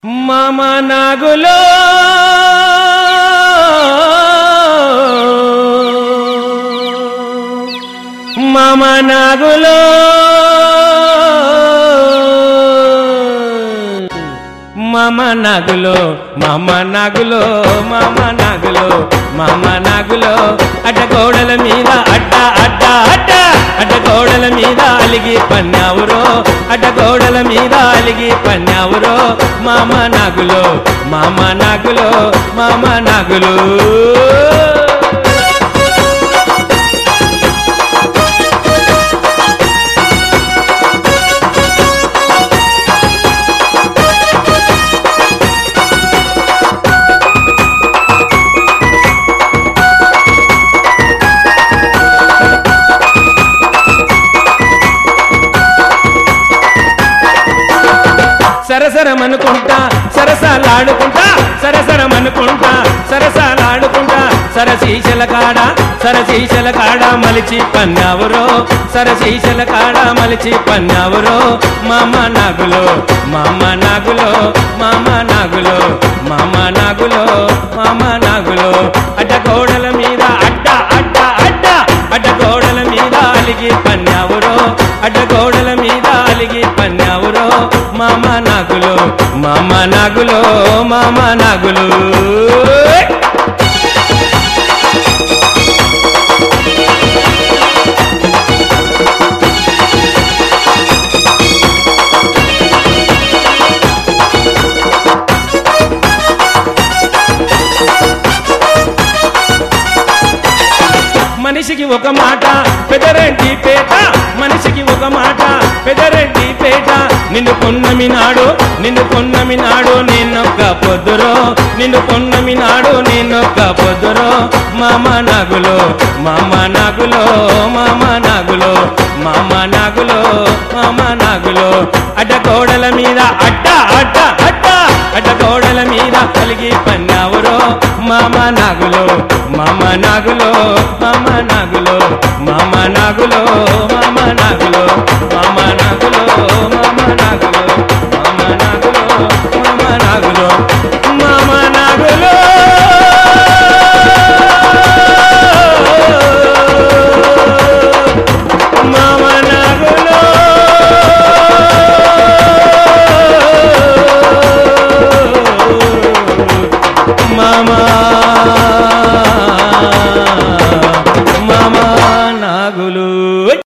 మామ నాగులో మామ నాగులో మామ నాగులో మామ నాగులో మామ నాగులో మామ నాగులో అడ్డ గోడల మీద అడ్డ అడ్డ అడ్డ అడ్డ గోడల మీద అలిగి పన్నావురో అడ్డ గోడల మీద అలిగి పన్నావురో మామ నాగులో మామ నాగులో మామ నాగులు సరసరమనుకుంటా సరసాలాడుకుంటా సరసరమనుకుంటా సరసాలాడుకుంటా సరశీశల కాడ సరశీశల కాడ మలిచి పన్నావురో సరశీశల కాడ మలిచి పన్నావురో మామ నాగులో మామ నాగులో మామ నాగులో మామ నాగులో మామ నాగులో అడ్డ గోడల మీద అడ్డ అడ్డ అడ్డ అడ్డ గోడల మీద అలిగి పన్నావురో అడ్డ గోడల మీద అలిగి పన్నావురో మామ నాగులో మామ నాగులో మామ నాగులు మనిషికి ఒక మాట పెదరెడ్డి పేట మనిషికి ఒక మాట పెదరెడ్డి పేట నిన్ను పొన్నమి నాడు నిన్ను పొన్నమి నాడు నిన్నొక్క పొద్దురో నిన్ను పొన్నమి నాడు నిన్నొక్క పొద్దురో మామ నాగులో మామ నాగులో మామ నాగులో మామ నాగులో మామ నాగులో అడ్డ గోడల మీద అడ్డ అడ్డ అడ్డ అడ్డ గోడల మీద కలిగి పన్నావురో మామ నాగులో మామ నాగులో మామ నాగులో మామ నాగులో